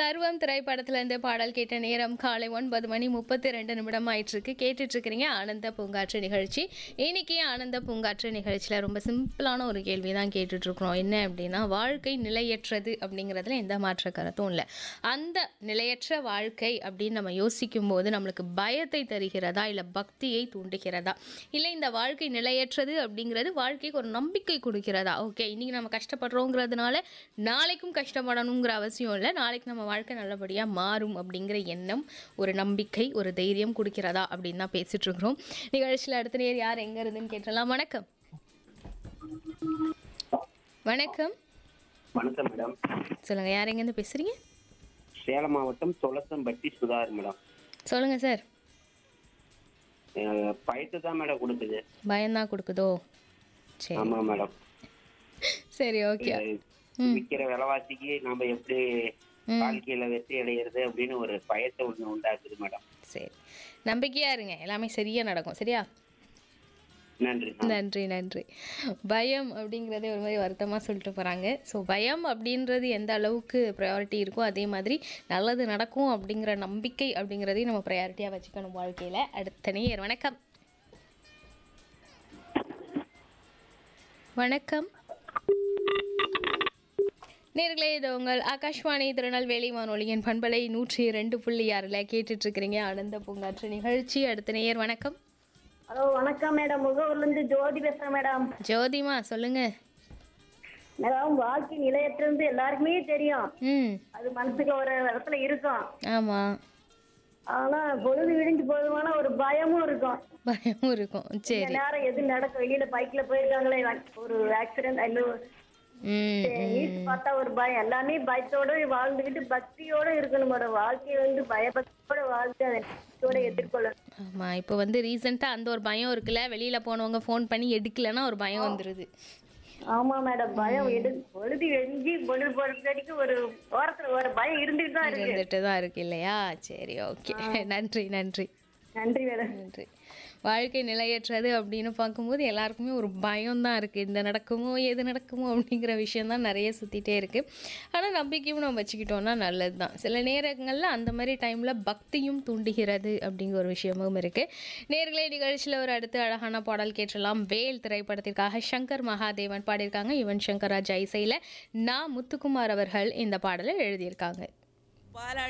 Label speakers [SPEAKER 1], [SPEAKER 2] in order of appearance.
[SPEAKER 1] சர்வம் திரைப்படத்துல இருந்து பாடல் கேட்ட நேரம் காலை ஒன்பது மணி முப்பத்தி ரெண்டு நிமிடம் ஆயிட்டு இருக்கு கேட்டுட்டு இருக்கிறீங்க ஆனந்த பூங்காற்று நிகழ்ச்சி இன்னைக்கு ஆனந்த பூங்காற்று நிகழ்ச்சியில ரொம்ப சிம்பிளான ஒரு கேள்வி தான் கேட்டுட்டு இருக்கிறோம் என்ன அப்படின்னா வாழ்க்கை நிலையற்றது அப்படிங்கிறதுல எந்த மாற்ற கருத்தும் இல்லை அந்த நிலையற்ற வாழ்க்கை அப்படின்னு நம்ம யோசிக்கும் போது நம்மளுக்கு பயத்தை தருகிறதா இல்லை பக்தியை தூண்டுகிறதா இல்லை இந்த வாழ்க்கை நிலையற்றது அப்படிங்கிறது வாழ்க்கைக்கு ஒரு நம்பிக்கை கொடுக்கிறதா ஓகே இன்னைக்கு நம்ம கஷ்டப்படுறோங்கிறதுனால நாளைக்கும் கஷ்டப்படணுங்கிற அவசியம் இல்லை நாளைக்கு நம்ம வாழ்க்கை நல்லபடியாக மாறும் அப்படிங்கிற எண்ணம் ஒரு நம்பிக்கை ஒரு தைரியம் கொடுக்கிறதா அப்படின்னு தான் பேசிட்டு இருக்கிறோம் நிகழ்ச்சியில் அடுத்த நேர் யார் எங்க இருந்துன்னு கேட்டலாம் வணக்கம் வணக்கம்
[SPEAKER 2] வணக்கம் மேடம்
[SPEAKER 1] சொல்லுங்க யார் எங்கேருந்து பேசுறீங்க
[SPEAKER 2] சேலம் மாவட்டம் தொலசம்பட்டி சுதார் மேடம்
[SPEAKER 1] சொல்லுங்க சார்
[SPEAKER 2] அஹ் பயத்தை தான் மேடம் கொடுக்குது
[SPEAKER 1] பயம்தான் கொடுக்குதோ சரி
[SPEAKER 2] ஆமா மேடம்
[SPEAKER 1] சரி ஓகே
[SPEAKER 2] அஹ் விக்கிற விலைவாசிக்கு நாம எப்படி வாழ்க்கையில வெற்றி அடையிறது அப்படின்னு ஒரு பயத்தை ஒண்ணு உண்டாக்குது மேடம்
[SPEAKER 1] சரி நம்பிக்கையா இருங்க எல்லாமே சரியா நடக்கும் சரியா
[SPEAKER 2] நன்றி
[SPEAKER 1] நன்றி நன்றி பயம் அப்படிங்கிறதே ஒரு மாதிரி வருத்தமாக சொல்லிட்டு போகிறாங்க ஸோ பயம் அப்படின்றது எந்த அளவுக்கு ப்ரையாரிட்டி இருக்கோ அதே மாதிரி நல்லது நடக்கும் அப்படிங்கிற நம்பிக்கை அப்படிங்கிறதையும் நம்ம ப்ரையாரிட்டியாக வச்சுக்கணும் வாழ்க்கையில் அடுத்த நேர் வணக்கம் வணக்கம் நேர்களே இது உங்கள் ஆகாஷ்வாணி திருநெல்வேலி வானொலியின் பண்பலை நூற்றி ரெண்டு புள்ளி ஆறில் கேட்டுட்டு இருக்கிறீங்க ஆனந்த பூங்காற்று நிகழ்ச்சி அடுத்த நேயர் வணக்கம்
[SPEAKER 3] ஹலோ வணக்கம் மேடம் முகவூர்ல இருந்து ஜோதி பேசுறேன் மேடம்
[SPEAKER 1] ஜோதிமா சொல்லுங்க
[SPEAKER 3] மேடம் வாழ்க்கை நிலையற்றது எல்லாருக்குமே தெரியும்
[SPEAKER 1] ம்
[SPEAKER 3] அது மனசுக்கு ஒரு இடத்துல இருக்கும்
[SPEAKER 1] ஆமாம்
[SPEAKER 3] ஆனா பொழுது விடிஞ்சு போதுமான ஒரு பயமும் இருக்கும்
[SPEAKER 1] பயமும் இருக்கும்
[SPEAKER 3] இந்த
[SPEAKER 1] சரி
[SPEAKER 3] நேரம் எது நடக்கும் வெளியில பைக்ல போயிருக்காங்களே ஒரு ஆக்சிடென்ட் அல்ல
[SPEAKER 1] ம்
[SPEAKER 3] நியூஸ் பார்த்தா ஒரு பயம் எல்லாமே பயத்தோட வாழ்ந்துகிட்டு பக்தியோட இருக்கணும் மேடம் வாழ்க்கையை வந்து பயபக்தியோட வாழ்ந்து அதை நம்பிக்கையோட எதிர்கொள்ளணும்
[SPEAKER 1] ஆமாம் இப்போ வந்து ரீசெண்டாக அந்த ஒரு பயம் இருக்குல்ல வெளியில் போனவங்க ஃபோன் பண்ணி எடுக்கலைன்னா ஒரு பயம் வந்துடுது
[SPEAKER 3] ஆமா மேடம் பயம் எடு பொழுது வெஞ்சி பொழுது பொழுது ஒரு ஓரத்துல ஒரு பயம் இருந்துட்டு தான் இருக்கு
[SPEAKER 1] இருந்துட்டு தான் இருக்கு இல்லையா சரி ஓகே நன்றி நன்றி
[SPEAKER 3] நன்றி மேடம்
[SPEAKER 1] நன்றி வாழ்க்கை நிலையற்றது அப்படின்னு பார்க்கும்போது எல்லாருக்குமே ஒரு பயம் தான் இருக்குது இந்த நடக்குமோ எது நடக்குமோ அப்படிங்கிற விஷயம் தான் நிறைய சுற்றிட்டே இருக்குது ஆனால் நம்பிக்கையும் நம்ம வச்சுக்கிட்டோம்னா நல்லது தான் சில நேரங்களில் அந்த மாதிரி டைமில் பக்தியும் தூண்டுகிறது அப்படிங்கிற ஒரு விஷயமும் இருக்குது நேர்களே நிகழ்ச்சியில் ஒரு அடுத்து அழகான பாடல் கேட்டலாம் வேல் திரைப்படத்திற்காக சங்கர் மகாதேவன் பாடியிருக்காங்க யுவன் சங்கர் ராஜா இசையில் நா முத்துக்குமார் அவர்கள் இந்த பாடலை எழுதியிருக்காங்க
[SPEAKER 4] பாலாடி